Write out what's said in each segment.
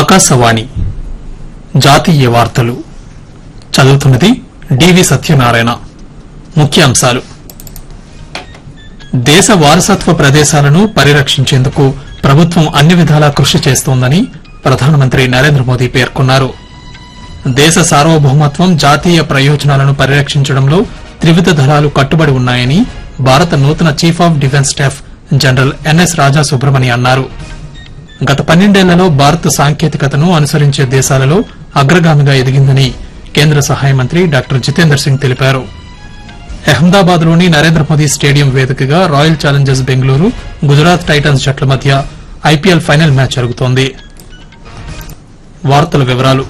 ఆకాశవాణి జాతీయ వార్తలు చదువుతున్నది డివి సత్యనారాయణ ముఖ్యాంశాలు దేశ వారసత్వ ప్రదేశాలను పరిరక్షించేందుకు ప్రభుత్వం అన్ని విధాలా కృషి చేస్తోందని ప్రధానమంత్రి నరేంద్ర మోదీ పేర్కొన్నారు దేశ సార్వభౌమత్వం జాతీయ ప్రయోజనాలను పరిరక్షించడంలో త్రివిధ దళాలు కట్టుబడి ఉన్నాయని భారత నూతన chief of defence staff general NS Raja Subramani అన్నారు గత పన్నెండేళ్లలో భారత్ సాంకేతికతను అనుసరించే దేశాలలో అగ్రగామిగా ఎదిగిందని కేంద్ర సహాయ మంత్రి డాక్టర్ జితేందర్ సింగ్ తెలిపారు అహ్మదాబాద్ లోని నరేంద్ర మోదీ స్టేడియం వేదికగా Royal Challengers Bengaluru Gujarat Titans జట్ల మధ్య ఐపీఎల్ ఫైనల్ మ్యాచ్ జరుగుతోంది వార్తల వివరాలు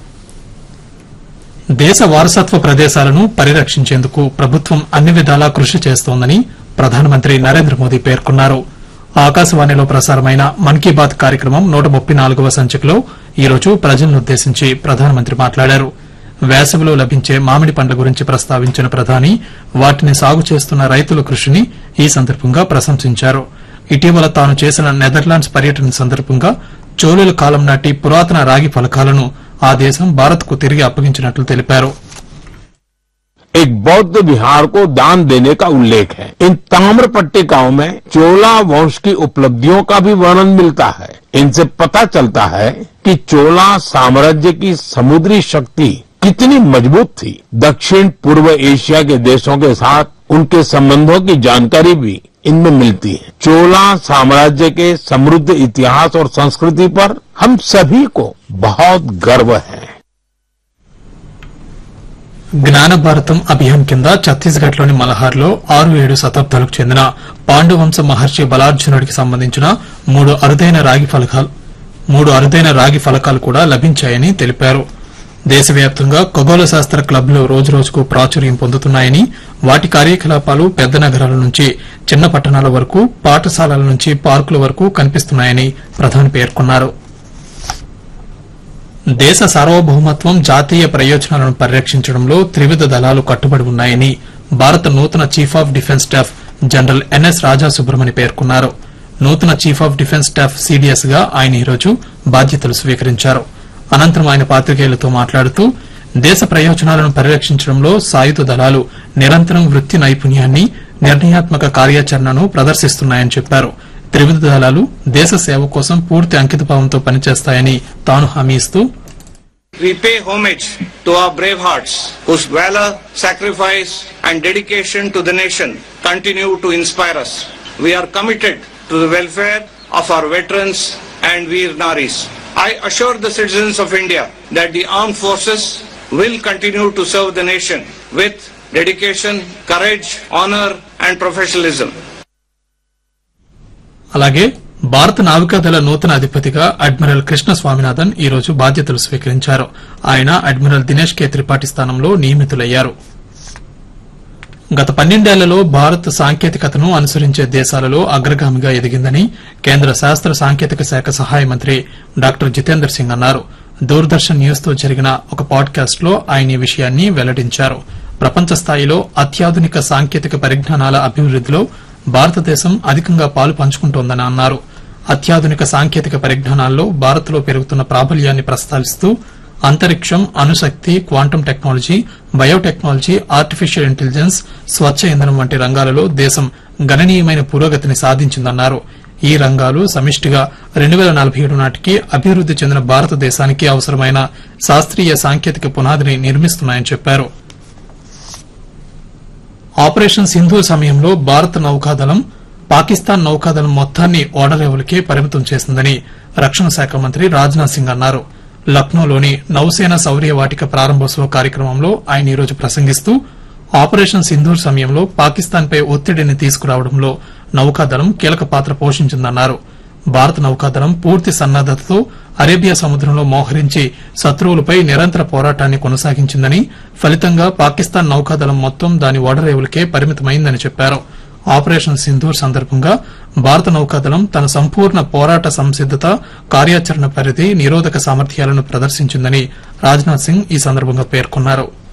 దేశ వారసత్వ ప్రదేశాలను పరిరక్షించేందుకు ప్రభుత్వం అన్ని విధాలా కృషి చేస్తోందని ప్రధానమంత్రి నరేంద్ర మోదీ పేర్కొన్నారు ఆకాశవాణిలో ప్రసారమైన మన్ కీ బాత్ కార్యక్రమం నూట ముప్పై నాలుగవ సంచికలో ఈ రోజు ప్రజలనుద్దేశించి ప్రధానమంత్రి మాట్లాడారు వేసవిలో లభించే మామిడి పండ్ల గురించి ప్రస్తావించిన ప్రధాని వాటిని సాగు చేస్తున్న రైతుల కృషిని ఈ సందర్భంగా ప్రశంసించారు ఇటీవల తాను చేసిన నెదర్లాండ్స్ పర్యటన సందర్భంగా చోళుల కాలం నాటి పురాతన రాగి ఫలకాలను ఆ దేశం భారత్కు తిరిగి అప్పగించినట్లు తెలిపారు एक बौद्ध विहार को दान देने का उल्लेख है इन ताम्र पट्टिकाओं में चोला वंश की उपलब्धियों का भी वर्णन मिलता है इनसे पता चलता है कि चोला साम्राज्य की समुद्री शक्ति कितनी मजबूत थी दक्षिण पूर्व एशिया के देशों के साथ उनके संबंधों की जानकारी भी इनमें मिलती है चोला साम्राज्य के समृद्ध इतिहास और संस्कृति पर हम सभी को बहुत गर्व है జ్ఞాన భారతం అభియాన్ కింద ఛత్తీస్గఢ్ లోని మలహార్లో ఆరు ఏడు శతాబ్దాలకు చెందిన పాండువంశ మహర్షి బలార్జునుడికి సంబంధించిన మూడు అరుదైన రాగి ఫలకాలు మూడు అరుదైన రాగి ఫలకాలు కూడా లభించాయని తెలిపారు దేశవ్యాప్తంగా ఖగోళ శాస్త్ర క్లబ్లు రోజురోజుకు ప్రాచుర్యం పొందుతున్నాయని వాటి కార్యకలాపాలు పెద్ద నగరాల నుంచి చిన్న పట్టణాల వరకు పాఠశాలల నుంచి పార్కుల వరకు కనిపిస్తున్నాయని ప్రధాని పేర్కొన్నారు దేశ సార్వభౌమత్వం జాతీయ ప్రయోజనాలను పరిరక్షించడంలో త్రివిధ దళాలు కట్టుబడి ఉన్నాయని భారత నూతన chief of defence staff general NS Raja Subramani పేర్కొన్నారు నూతన chief of defence staff CDS గా ఆయన ఈరోజు బాధ్యతలు స్వీకరించారు అనంతరం ఆయన పాత్రికేయులతో మాట్లాడుతూ దేశ ప్రయోజనాలను పరిరక్షించడంలో సాయుధ దళాలు నిరంతరం వృత్తి నైపుణ్యాన్ని నిర్ణయాత్మక కార్యాచరణను ప్రదర్శిస్తున్నాయని చెప్పారు త్రివిధ దళాలు దేశ సేవ కోసం పూర్తి అంకితభావంతో పనిచేస్తాయని తాను హామీ ఇస్తూ We pay homage to our brave hearts whose valor, sacrifice and dedication to the nation continue to inspire us. We are committed to the welfare of our veterans and Veer Naris. I assure the citizens of India that the armed forces will continue to serve the nation with dedication, courage, honor and professionalism. అలాగే భారత నావికాదళ నూతన అధిపతిగా admiral Krishna Swaminathan ఈ రోజు బాధ్యతలు స్వీకరించారు ఆయన admiral Dinesh కే త్రిపాఠి స్థానంలో నియమితులయ్యారు గత పన్నెండేళ్లలో భారత్ సాంకేతికతను అనుసరించే దేశాలలో అగ్రగామిగా ఎదిగిందని కేంద్ర శాస్త్ర సాంకేతిక శాఖ సహాయ మంత్రి డాక్టర్ జితేందర్ సింగ్ అన్నారు దూరదర్శన్ న్యూస్ తో జరిగిన ఒక పాడ్కాస్ట్ లో ఆయన ఈ విషయాన్ని వెల్లడించారు ప్రపంచ స్థాయిలో అత్యాధునిక సాంకేతిక పరిజ్ఞానాల అభివృద్దిలో భారతదేశం అధికంగా పాలు పంచుకుంటోందని అన్నారు అత్యాధునిక సాంకేతిక పరిజ్ఞానాల్లో భారత్లో పెరుగుతున్న ప్రాబల్యాన్ని ప్రస్తావిస్తూ అంతరిక్షం అణుశక్తి quantum technology biotechnology artificial intelligence స్వచ్ఛ ఇంధనం వంటి రంగాలలో దేశం గణనీయమైన పురోగతిని సాధించిందన్నారు ఈ రంగాలు సమిష్టిగా రెండు వేల నలభై ఏడు నాటికి అభివృద్ది చెందిన భారతదేశానికి అవసరమైన శాస్త్రీయ సాంకేతిక పునాదిని నిర్మిస్తున్నాయని చెప్పారు ఆపరేషన్ సింధు సమయంలో భారత నౌకాదళం పాకిస్తాన్ నౌకాదళం మొత్తాన్ని ఓడరేవులకే పరిమితం చేసిందని రక్షణ శాఖ మంత్రి రాజ్నాథ్ సింగ్ అన్నారు లక్నోలోని నౌసేన శౌర్య వాటిక ప్రారంభోత్సవ కార్యక్రమంలో ఆయన ఈరోజు ప్రసంగిస్తూ ఆపరేషన్ సింధూర్ సమయంలో పాకిస్తాన్పై ఒత్తిడిని తీసుకురావడంలో నౌకాదళం కీలక పాత్ర పోషించిందన్నారు భారత నౌకాదళం పూర్తి సన్నద్దతతో అరేబియా సముద్రంలో మోహరించి శత్రువులపై నిరంతర పోరాటాన్ని కొనసాగించిందని ఫలితంగా పాకిస్తాన్ నౌకాదళం మొత్తం దాని ఓడరేవులకే పరిమితమైందని చెప్పారు ఆపరేషన్ సింధూర్ సందర్భంగా భారత నౌకాదళం తన సంపూర్ణ పోరాట సంసిద్దత కార్యాచరణ పరిధి నిరోధక సామర్థ్యాలను ప్రదర్శించిందని రాజ్నాథ్ సింగ్ ఈ సందర్భంగా పేర్కొన్నారు